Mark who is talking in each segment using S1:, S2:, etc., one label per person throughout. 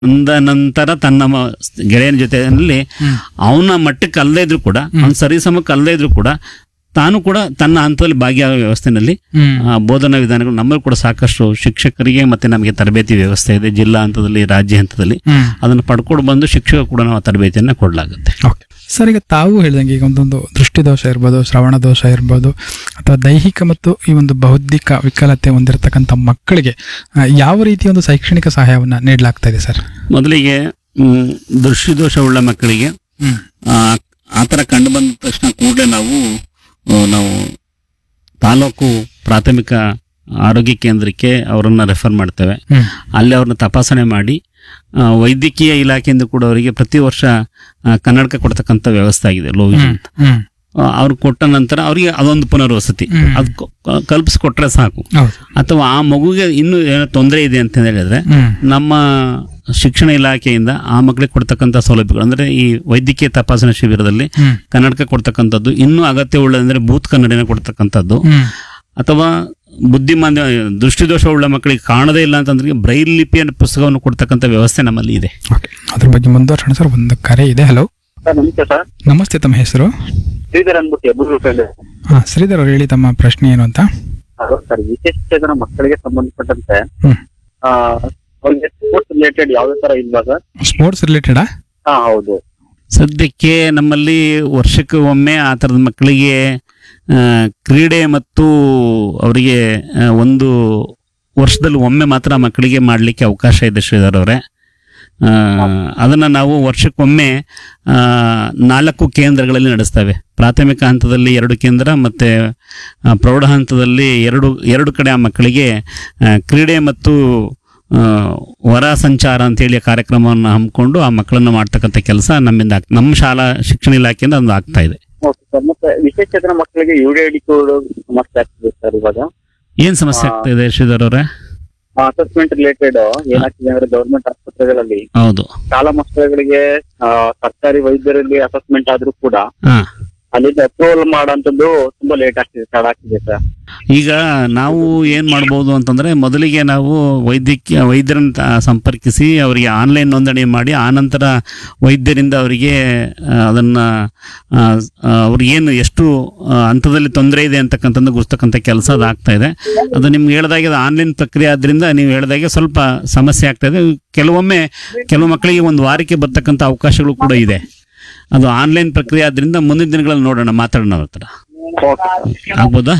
S1: ಅಂದ ನಂತರ ತನ್ನ ಮ- ಗೆಳೆಯನ ಜೊತೆಯಲ್ಲಿ ಅವನ ಮಟ್ಟಕ್ಕೆ ಅಲ್ಲದೇ ಇದ್ರು ಕೂಡ ಅವ್ನ ಸರಿಸಮಕ್ಕೆ ಅಲ್ಲದೇ ಇದ್ರು ಕೂಡ ತಾನು ಕೂಡ ತನ್ನ ಹಂತದಲ್ಲಿ ಭಾಗಿಯಾಗೋ ವ್ಯವಸ್ಥೆನಲ್ಲಿ
S2: ಹ್ಮ್
S1: ಆ, ಬೋಧನಾ ವಿಧಾನಗಳು ನಮ್ಮಲ್ಲಿ ಕೂಡ ಸಾಕಷ್ಟು ಶಿಕ್ಷಕರಿಗೆ ಮತ್ತೆ ನಮಗೆ ತರಬೇತಿ ವ್ಯವಸ್ಥೆ ಇದೆ ಜಿಲ್ಲಾ ಹಂತದಲ್ಲಿ ರಾಜ್ಯ ಹಂತದಲ್ಲಿ
S2: ಹ್ಮ್
S1: ಅದನ್ನು ಪಡ್ಕೊಂಡು ಬಂದು ಶಿಕ್ಷಕ ಕೂಡ ನಾವು ಆ ತರಬೇತಿಯನ್ನು ಕೊಡಲಾಗುತ್ತೆ
S2: ಓಕೆ ಸರ್ ಈಗ ತಾವು ಹೇಳಿದಂಗೆ ಈಗ ಒಂದೊಂದು ದೃಷ್ಟಿದೋಷ ಇರ್ಬೋದು ಶ್ರವಣ ದೋಷ ಇರ್ಬೋದು ಅಥವಾ ದೈಹಿಕ ಮತ್ತು ಈ ಒಂದು ಬೌದ್ಧಿಕ ವಿಕಲತೆ ಹೊಂದಿರತಕ್ಕಂಥ ಮಕ್ಕಳಿಗೆ ಆ, ಯಾವ ರೀತಿಯ ಒಂದು ಶೈಕ್ಷಣಿಕ ಸಹಾಯವನ್ನು ನೀಡಲಾಗ್ತಾ ಇದೆ ಸರ್
S1: ಮೊದಲಿಗೆ ಮ್, ದೃಷ್ಟಿದೋಷವುಳ್ಳ ಮಕ್ಕಳಿಗೆ ಆ ಆ ಥರ ಕಂಡು ಬಂದ ತಕ್ಷಣ ಕೂಡಲೇ ನಾವು ಆ, ನಾವು ತಾಲೂಕು ಪ್ರಾಥಮಿಕ ಆರೋಗ್ಯ ಕೇಂದ್ರಕ್ಕೆ ಅವರನ್ನು ರೆಫರ್ ಮಾಡ್ತೇವೆ
S2: ಹ್ಮ್
S1: ಅಲ್ಲಿ ಅವ್ರನ್ನ ತಪಾಸಣೆ ಮಾಡಿ ಆ, ವೈದ್ಯಕೀಯ ಇಲಾಖೆಯಿಂದ ಕೂಡ ಅವರಿಗೆ ಪ್ರತಿ ವರ್ಷ ಆ, ಕನ್ನಡಕ ಕೊಡ್ತಕ್ಕಂಥ ವ್ಯವಸ್ಥೆ ಆಗಿದೆ ಲೋ ವಿಷನ್
S2: ಹ್ಮ್
S1: ಅವ್ರು ಕೊಟ್ಟ ನಂತರ ಅವರಿಗೆ ಅದೊಂದು ಪುನರ್ವಸತಿ
S2: ಹ್ಮ್.
S1: ಅದು ಕಲ್ಪಿಸ್ಕೊಟ್ರೆ ಸಾಕು
S2: ಹೌದು
S1: ಅಥವಾ ಆ ಮಗುಗೆ ಇನ್ನೂ ಏನೋ ತೊಂದರೆ ಇದೆ ಅಂತ ಹೇಳಿದ್ರೆ
S2: ಹ್ಮ್
S1: ನಮ್ಮ ಶಿಕ್ಷಣ ಇಲಾಖೆಯಿಂದ ಆ ಮಕ್ಕಳಿಗೆ ಕೊಡ್ತಕ್ಕಂಥ ಸೌಲಭ್ಯಗಳು ಅಂದ್ರೆ ಈ ವೈದ್ಯಕೀಯ ತಪಾಸಣಾ ಶಿಬಿರದಲ್ಲಿ
S2: ಹ್ಮ್
S1: ಕನ್ನಡಕ ಕೊಡ್ತಕ್ಕಂಥದ್ದು ಇನ್ನೂ ಅಗತ್ಯ ಉಳ್ಳದಂದ್ರೆ ಬೂತ್ ಕನ್ನಡಿನ ಕೊಡ್ತಕ್ಕಂಥದ್ದು
S2: ಹ್ಮ್
S1: ಅಥವಾ ಬುದ್ಧಿಮಾಂದ್ಯ ದೃಷ್ಟಿದೋಷ ಉಳ್ಳ ಮಕ್ಕಳಿಗೆ ಕಾಣದೇ ಇಲ್ಲ ಅಂತಂದ್ರೆ ಬ್ರೈಲ್ ಲಿಪಿಯ ಪುಸ್ತಕವನ್ನು ಕೊಡ್ತಕ್ಕಂಥ ವ್ಯವಸ್ಥೆ ನಮ್ಮಲ್ಲಿ ಇದೆ
S2: ಓಕೆ ಅದ್ರ ಬಗ್ಗೆ ಮುಂದುವರ್ಸೋಣ ಸರ್ ಒಂದು ಕರೆ ಇದೆ ಹಲೋ
S3: ಸರ್ ನಮಸ್ತೆ ಸರ್
S2: ನಮಸ್ತೆ ತಮ್ಮ ಹೆಸರು
S3: ಶ್ರೀಧರ್ ಅಂದ್ಬಿಟ್ಟು ಎಬ್ಬರು ಫ್ರೆಂಡ್
S2: ಹಾ ಶ್ರೀಧರ್ ಅವ್ರು ಹೇಳಿ ತಮ್ಮ ಪ್ರಶ್ನೆ ಏನು ಅಂತ
S3: ಹಲೋ ಸರ್ ವಿಶೇಷ ಚೇತನ ಮಕ್ಕಳಿಗೆ ಸಂಬಂಧಪಟ್ಟಂತೆ
S2: ಹ್ಮ್
S3: ಆ, ಅವ್ರಿಗೆ ಸ್ಪೋರ್ಟ್ಸ್ ರಿಲೇಟೆಡ್ ಯಾವ್ದೇ ತರ ಇಲ್ವಾ ಸರ್
S2: ಸ್ಪೋರ್ಟ್ಸ್ ರಿಲೇಟೆಡಾ
S3: ಹಾ ಹೌದು
S1: ಸದ್ಯಕ್ಕೆ ನಮ್ಮಲ್ಲಿ ವರ್ಷಕ್ಕೆ ಒಮ್ಮೆ ಆ ಥರದ ಮಕ್ಕಳಿಗೆ ಆ, ಕ್ರೀಡೆ ಮತ್ತು ಅವರಿಗೆ ಆ, ಒಂದು ವರ್ಷದಲ್ಲಿ ಒಮ್ಮೆ ಮಾತ್ರ ಆ ಮಕ್ಕಳಿಗೆ ಮಾಡಲಿಕ್ಕೆ ಅವಕಾಶ ಇದೆ ಶ್ರೀಧರ್ ಅವರೇ ಆ, ಅದನ್ನ ನಾವು ವರ್ಷಕ್ಕೊಮ್ಮೆ ಆ, ನಾಲ್ಕು ಕೇಂದ್ರಗಳಲ್ಲಿ ನಡೆಸ್ತೇವೆ ಪ್ರಾಥಮಿಕ ಹಂತದಲ್ಲಿ ಎರಡು ಕೇಂದ್ರ ಮತ್ತೆ ಆ, ಪ್ರೌಢ ಹಂತದಲ್ಲಿ ಎರಡು ಎರಡು ಕಡೆ ಆ ಮಕ್ಕಳಿಗೆ ಆ, ಕ್ರೀಡೆ ಮತ್ತು ಆ, ಹೊರ ಸಂಚಾರ ಅಂತೇಳಿ ಕಾರ್ಯಕ್ರಮವನ್ನು ಹಮ್ಮಿಕೊಂಡು ಆ ಮಕ್ಕಳನ್ನು ಮಾಡ್ತಕ್ಕಂಥ ಕೆಲಸ ನಮ್ಮಿಂದ ಆಗ್- ನಮ್ಮ ಶಾಲಾ ಶಿಕ್ಷಣ ಇಲಾಖೆಯಿಂದ ಅದು ಆಗ್ತಾ ಇದೆ
S3: ಓಕೆ ಸರ್ ಮತ್ತೆ ವಿಶೇಷ ಚೇತನ ಮಕ್ಕಳಿಗೆ U D I D code ಸಮಸ್ಯೆ ಆಗ್ತಿದೆ ಸರ್ ಇವಾಗ
S1: ಏನ್ ಸಮಸ್ಯೆ ಆಗ್ತಾ ಇದೆ ಶ್ರೀಧರ್ ಅವರೇ
S3: ಅಸೆಸ್ಮೆಂಟ್ ರಿಲೇಟೆಡ್ ಏನಾಗ್ತಿದೆ ಅಂದ್ರೆ ಗವರ್ಮೆಂಟ್ ಆಸ್ಪತ್ರೆಗಳಲ್ಲಿ
S1: ಹೌದು
S3: ಶಾಲಾ ಮಕ್ಕಳುಗಳಿಗೆ ಆ, ಸರ್ಕಾರಿ ವೈದ್ಯರಲ್ಲಿ ಅಸೆಸ್ಮೆಂಟ್ ಆದ್ರೂ ಕೂಡ
S1: ಹಾ
S3: ಅಲ್ಲಿಂದ ಅಪ್ರೂವಲ್ ಮಾಡೋಂಥದ್ದು ತುಂಬಾ ಲೇಟ್ ಆಗ್ತಿದೆ ತಡ ಆಗ್ತಿದೆ ಸರ್
S1: ಈಗ ನಾವು ಏನ್ ಮಾಡ್ಬೋದು ಅಂತಂದ್ರೆ ಮೊದಲಿಗೆ ನಾವು ವೈದ್ಯಕೀಯ ವೈದ್ಯರನ್ನ ತ- ಸಂಪರ್ಕಿಸಿ ಅವರಿಗೆ ಆನ್ಲೈನ್ ನೋಂದಣಿ ಮಾಡಿ ಆನಂತರ ವೈದ್ಯರಿಂದ ಅವರಿಗೆ ಆ, ಅದನ್ನ ಆ, ಆ, ಅವ್ರಿಗೆ ಏನು ಎಷ್ಟು ಆ, ಹಂತದಲ್ಲಿ ತೊಂದರೆ ಇದೆ ಅಂತಕ್ಕಂಥದ್ದು ಗುರ್ತಕ್ಕಂಥ ಕೆಲಸ ಅದು ಆಗ್ತಾ ಇದೆ ಅದು ನಿಮ್ಗೆ ಹೇಳ್ದಾಗೆ ಅದು ಆನ್ಲೈನ್ ಪ್ರಕ್ರಿಯೆ ಆದ್ರಿಂದ ನೀವು ಹೇಳ್ದಾಗೆ ಸ್ವಲ್ಪ ಸಮಸ್ಯೆ ಆಗ್ತಾ ಇದೆ ಕೆಲವೊಮ್ಮೆ ಕೆಲವು ಮಕ್ಕಳಿಗೆ ಒಂದು ವಾರಕ್ಕೆ ಬರ್ತಕ್ಕಂಥ ಅವಕಾಶಗಳು ಕೂಡ ಇದೆ ಅದು ಆನ್ಲೈನ್ ಪ್ರಕ್ರಿಯೆ ಆದ್ರಿಂದ ಮುಂದಿನ ದಿನಗಳಲ್ಲಿ ನೋಡೋಣ ಮಾತಾಡೋಣ ಅವ್ರ ಹತ್ರ
S3: ಓಕೆ
S1: ಆಗ್ಬೋದಾ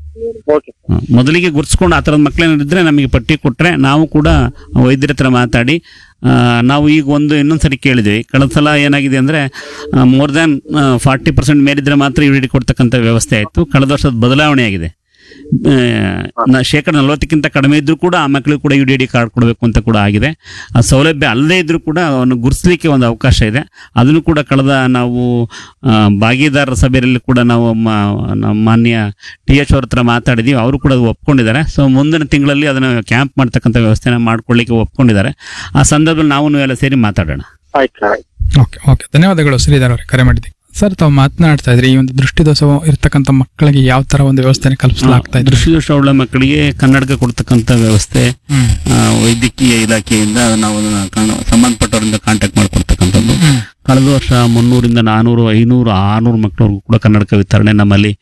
S3: ಓಕೆ
S1: ಹ, ಮೊದಲಿಗೆ ಗುರ್ಸ್ಕೊಂಡು ಆ ಥರದ ಮಕ್ಕಳೇನಿದ್ರೆ ನಮಗೆ ಪಟ್ಟಿ ಕೊಟ್ಟರೆ ನಾವು ಕೂಡ ವೈದ್ಯರ ಹತ್ರ ಮಾತಾಡಿ ಆ, ನಾವು ಈಗ ಒಂದು ಇನ್ನೊಂದು ಸರಿ ಕೇಳಿದ್ವಿ ಕಳೆದ ಸಲ ಏನಾಗಿದೆ ಅಂದರೆ ಮೋರ್ ದ್ಯಾನ್ ಫಾರ್ಟಿ ಪರ್ಸೆಂಟ್ ಮೇಲಿದ್ರೆ ಮಾತ್ರ ಯು ಡಿ ಕೊಡ್ತಕ್ಕಂಥ ವ್ಯವಸ್ಥೆ ಆಯಿತು ಕಳೆದ ವರ್ಷದ ಬದಲಾವಣೆ ಆಗಿದೆ ಆ, ನ- ಶೇಕಡ ನಲವತ್ತಕ್ಕಿಂತ ಕಡಿಮೆ ಇದ್ರೂ ಕೂಡ ಆ ಮಕ್ಕಳಿಗೆ ಕೂಡ ಯು ಡಿ ಡಿ ಕಾರ್ಡ್ ಕೊಡಬೇಕು ಅಂತ ಕೂಡ ಆಗಿದೆ ಆ ಸೌಲಭ್ಯ ಅಲ್ಲದೇ ಇದ್ರೂ ಕೂಡ ಅವನು ಗುರ್ಸ್ಲಿಕ್ಕೆ ಒಂದು ಅವಕಾಶ ಇದೆ ಅದನ್ನು ಕೂಡ ಕಳೆದ ನಾವು ಆ, ಭಾಗೀದಾರರ ಸಭೆಯಲ್ಲಿ ಕೂಡ ನಾವು ಮ- ನಮ್ಮ ಮಾನ್ಯ ಟಿ ಎಚ್ ಅವ್ರ ಹತ್ರ ಮಾತಾಡಿದೀವಿ ಅವರು ಕೂಡ ಅದು ಒಪ್ಕೊಂಡಿದ್ದಾರೆ ಸೊ ಮುಂದಿನ ತಿಂಗಳಲ್ಲಿ ಅದನ್ನು ಕ್ಯಾಂಪ್ ಮಾಡ್ತಕ್ಕಂಥ ವ್ಯವಸ್ಥೆನ ಮಾಡ್ಕೊಳ್ಳಿಕ್ಕೆ ಒಪ್ಕೊಂಡಿದ್ದಾರೆ ಆ ಸಂದರ್ಭದಲ್ಲಿ ನಾವು ಎಲ್ಲ ಸೇರಿ ಮಾತಾಡೋಣ
S3: ಆಯ್ತು ಸರ್ ಆಯ್ತು
S2: ಓಕೆ ಓಕೆ ಧನ್ಯವಾದಗಳು ಶ್ರೀಧರ್ ಅವರೇ ಕರೆ ಮಾಡಿದ್ದೀವಿ ಸರ್ ತಾವು ಮಾತನಾಡ್ತಾ ಇದ್ರಿ ಈ ಒಂದು ದೃಷ್ಟಿದೋಷ ಇರ್ತಕ್ಕಂಥ ಮಕ್ಕಳಿಗೆ ಯಾವ ತರ ಒಂದು ವ್ಯವಸ್ಥೆನ ಕಲ್ಪಿಸಲಾಗ್ತಾ ಇದ್ರೆ
S1: ದೃಷ್ಟಿದೋಷವುಳ್ಳ ಮಕ್ಕಳಿಗೆ ಕನ್ನಡಕ ಕೊಡ್ತಕ್ಕಂಥ ವ್ಯವಸ್ಥೆ ಆ, ವೈದ್ಯಕೀಯ ಇಲಾಖೆಯಿಂದ ನಾವು ಅದನ್ನ ಕಾಣ- ಸಂಬಂಧಪಟ್ಟವರಿಂದ ಕಾಂಟ್ಯಾಕ್ಟ್ ಮಾಡ್ಕೊಡ್ತಕ್ಕಂಥದ್ದು ಕಳೆದ ವರ್ಷ ಮುನ್ನೂರಿಂದ ನಾನೂರು ಐನೂರು ಆರ್ನೂರು ಮಕ್ಕಳಿಗೂ ಕೂಡ ಕನ್ನಡಕ ವಿತರಣೆ ನಮ್ಮಲ್ಲಿ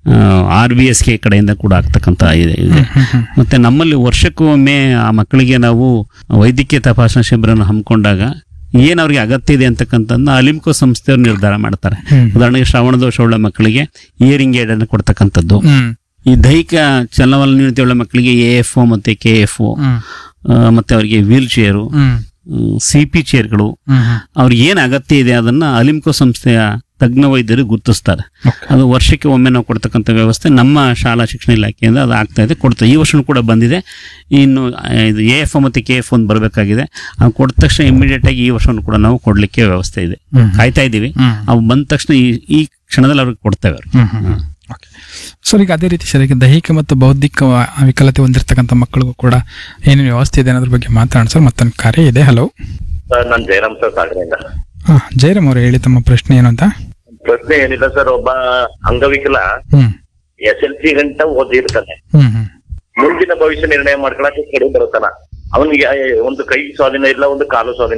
S1: ಆರ್ ಬಿ ಎಸ್ ಕೆ ಕಡೆಯಿಂದ ಕೂಡ ಆಗ್ತಕ್ಕಂಥ ಇದೆ ಇದೆ ಮತ್ತೆ ನಮ್ಮಲ್ಲಿ ವರ್ಷಕ್ಕೂ ಒಮ್ಮೆ ಆ ಮಕ್ಕಳಿಗೆ ನಾವು ವೈದ್ಯಕೀಯ ತಪಾಸಣಾ ಶಿಬಿರನ ಹಮ್ಮಿಕೊಂಡಾಗ ಏನು ಅವ್ರಿಗೆ ಅಗತ್ಯ ಇದೆ ಅಂತಕ್ಕಂಥದ್ದನ್ನ ಅಲಿಮ್ಕೋ ಸಂಸ್ಥೆಯವರು ನಿರ್ಧಾರ ಮಾಡ್ತಾರೆ ಉದಾಹರಣೆಗೆ ಶ್ರವಣ ದೋಷವುಳ್ಳ ಮಕ್ಕಳಿಗೆ ಇಯರಿಂಗ್ ಏಡ್ ಅನ್ನು ಕೊಡ್ತಕ್ಕಂಥದ್ದು
S2: ಹ್ಮ್
S1: ಈ ದೈಹಿಕ ಚಲನವಲನ ನ್ಯೂನತೆಯುಳ್ಳ ಮಕ್ಕಳಿಗೆ ಎ ಎಫ್ ಒ ಮತ್ತೆ ಕೆ ಎಫ್ ಒ
S2: ಹ್ಮ್
S1: ಮತ್ತೆ ಅವರಿಗೆ ವೀಲ್ ಚೇರು
S2: ಹ್ಮ್
S1: ಸಿ ಪಿ ಚೇರ್ಗಳು
S2: ಹ್ಮ್ ಹ್ಮ್
S1: ಅವ್ರಿಗೆ ಏನು ಅಗತ್ಯ ಇದೆ ಅದನ್ನ ಅಲಿಮ್ಕೋ ಸಂಸ್ಥೆಯ ತಜ್ಞ ವೈದ್ಯರು ಗುರುತಿಸ್ತಾರೆ
S2: Okay.
S1: ಅದು ವರ್ಷಕ್ಕೆ ಒಮ್ಮೆ ನಾವು ಕೊಡ್ತಕ್ಕಂಥ ವ್ಯವಸ್ಥೆ ನಮ್ಮ ಶಾಲಾ ಶಿಕ್ಷಣ ಇಲಾಖೆಯಿಂದ ಅದು ಆಗ್ತಾ ಇದೆ ಕೊಡ್ತಾ ಈ ವರ್ಷನೂ ಕೂಡ ಬಂದಿದೆ ಇನ್ನು ಆ, ಇದು ಎ ಎಫ್ ಮತ್ತೆ ಕೆ ಎಫ್ ಒಂದು ಬರಬೇಕಾಗಿದೆ ಅದು ಕೊಟ್ಟ ತಕ್ಷಣ ಇಮಿಡಿಯೇಟ್ ಆಗಿ ಈ ವರ್ಷವನ್ನು ಕೂಡ ನಾವು ಕೊಡ್ಲಿಕ್ಕೆ ವ್ಯವಸ್ಥೆ ಇದೆ
S2: ಹ್ಮ್.
S1: ಕಾಯ್ತಾ ಇದ್ದೀವಿ
S2: ಹ್ಮ್.
S1: ಅವು ಬಂದ ತಕ್ಷಣ ಈ ಈ ಕ್ಷಣದಲ್ಲಿ ಅವ್ರಿಗೆ ಕೊಡ್ತೇವೆ ಅವ್ರು
S2: ಹ್ಮ್ ಹ್ಮ್ ಹ್ಮ್. ಓಕೆ ಸರ್ ಈಗ ಅದೇ ರೀತಿ ಸರ್ ಈಗ ದೈಹಿಕ ಮತ್ತು ಬೌದ್ಧಿಕ ವ- ವಿಕಲತೆ ಹೊಂದಿರತಕ್ಕಂಥ ಮಕ್ಕಳಿಗೂ ಕೂಡ ಏನೇನು ವ್ಯವಸ್ಥೆ ಇದೆ ಅನ್ನೋದ್ರ ಬಗ್ಗೆ ಮಾತಾಡೋಣ ಸರ್ ಮತ್ತೊಂದು ಕರೆ ಇದೆ ಹಲೋ
S4: ಸರ್ ನಾನು ಜಯರಾಮ್ ಸರ್ ಸಾಗರದಿಂದ
S2: ಹಾ ಜಯರಾಮ್ ಅವರು ಹೇಳಿ ತಮ್ಮ ಪ್ರಶ್ನೆ ಏನು ಅಂತ
S4: ಪ್ರಶ್ನೆ ಏನಿಲ್ಲ ಸರ್ ಒಬ್ಬ ಅಂಗವಿಕಲ
S2: ಹ್ಮ್
S4: ಎಸ್ ಎಲ್ ಸಿ ಗಂಟ ಓದಿರ್ತಾನೆ
S2: ಹ್ಮ್ ಹ್ಮ್
S4: ಮುಂದಿನ ಭವಿಷ್ಯ ನಿರ್ಣಯ ಮಾಡ್ಕೊಳಕ್ಕೆ ಕಡೆ ಬರುತ್ತಾನ ಅವನಿಗೆ ಒಂದು ಕೈ ಸ್ವಾಧೀನ ಇಲ್ಲ ಒಂದು ಕಾಲು ಸ್ವಾಧೀನ